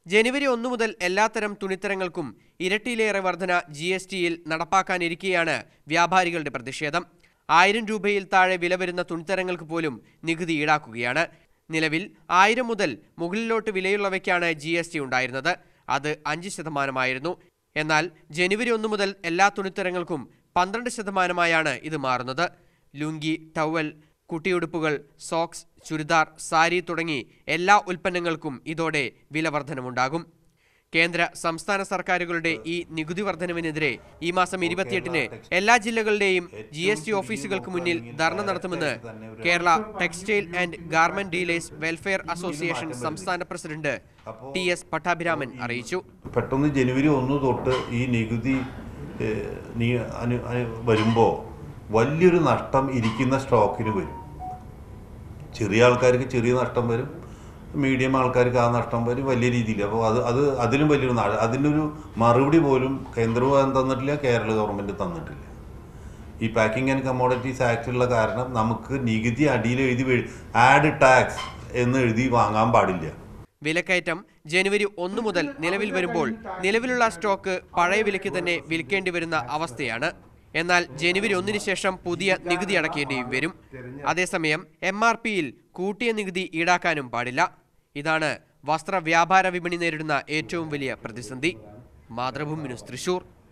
ജനുവരി ഒന്നു മുതൽ എല്ലാത്തരം തുണിത്തരങ്ങൾക്കും ഇരട്ടിയിലേറെ വർധന ജി എസ് ടിയിൽ നടപ്പാക്കാനിരിക്കെയാണ് വ്യാപാരികളുടെ പ്രതിഷേധം ആയിരം രൂപയിൽ താഴെ വില വരുന്ന തുണിത്തരങ്ങൾക്ക് പോലും നികുതി ഈടാക്കുകയാണ് നിലവിൽ ആയിരം മുതൽ മുകളിലോട്ട് വിലയുള്ളവയ്ക്കാണ് ജി എസ് ടി ഉണ്ടായിരുന്നത് അത് അഞ്ച് ശതമാനമായിരുന്നു എന്നാൽ ജനുവരി ഒന്ന് മുതൽ എല്ലാ തുണിത്തരങ്ങൾക്കും പന്ത്രണ്ട് ശതമാനമായാണ് ഇത് മാറുന്നത് ലുങ്കി ടവൽ കുട്ടിയുടുപ്പുകൾ സോക്സ് ചുരിദാർ സാരി തുടങ്ങി എല്ലാ ഉൽപ്പന്നങ്ങൾക്കും ഇതോടെ വില വർധനമുണ്ടാകും കേന്ദ്ര സംസ്ഥാന സർക്കാരുകളുടെ ഈ നികുതി വർധനവിനെതിരെ ഈ മാസം ഇരുപത്തിയെട്ടിന് എല്ലാ ജില്ലകളുടെയും ജി എസ് ടി ഓഫീസുകൾക്ക് മുന്നിൽ ധർണ നടത്തുമെന്ന് Kerala textile and garment dealers welfare association സംസ്ഥാന പ്രസിഡന്റ് ടി എസ് പട്ടാഭിരാമൻ അറിയിച്ചു പെട്ടെന്ന് ജനുവരി ഒന്ന് തൊട്ട് ഈ നികുതി ഏഹ്, നീ അനു വരുമ്പോൾ വലിയൊരു നഷ്ടം ഇരിക്കുന്ന സ്റ്റോക്കിന് വരും ചെറിയ ആൾക്കാർക്ക് ചെറിയ നഷ്ടം വരും മീഡിയം ആൾക്കാർക്ക് ആ നഷ്ടം വരും വലിയ രീതിയിൽ അപ്പോൾ അത് അത് അതിലും വലിയൊരു നാ- അതിൻ്റെ ഒരു മറുപടി പോലും കേന്ദ്രവും തന്നിട്ടില്ല കേരള ഗവൺമെൻറ് തന്നിട്ടില്ല ഈ പാക്കിംഗ് ആൻഡ് കമ്മോഡിറ്റീസ് ആക്ടിലുള്ള കാരണം നമുക്ക് നികുതി അടിയിൽ എഴുതി ആഡ് ടാക്സ് എന്ന് എഴുതി വാങ്ങാൻ പാടില്ല വിലക്കയറ്റം ജനുവരി ഒന്ന് മുതൽ നിലവിൽ വരുമ്പോൾ നിലവിലുള്ള സ്റ്റോക്ക് പഴയ വിലയ്ക്ക് തന്നെ വിൽക്കേണ്ടി വരുന്ന അവസ്ഥയാണ് എന്നാൽ ജനുവരി ഒന്നിന് ശേഷം പുതിയ നികുതി അടയ്ക്കേണ്ടിയും വരും അതേസമയം എം ആർ പിയിൽ കൂട്ടിയ നികുതി ഈടാക്കാനും പാടില്ല ഇതാണ് വസ്ത്ര വ്യാപാര വിപണി നേരിടുന്ന ഏറ്റവും വലിയ പ്രതിസന്ധി മാതൃഭൂമി ന്യൂസ് തൃശൂർ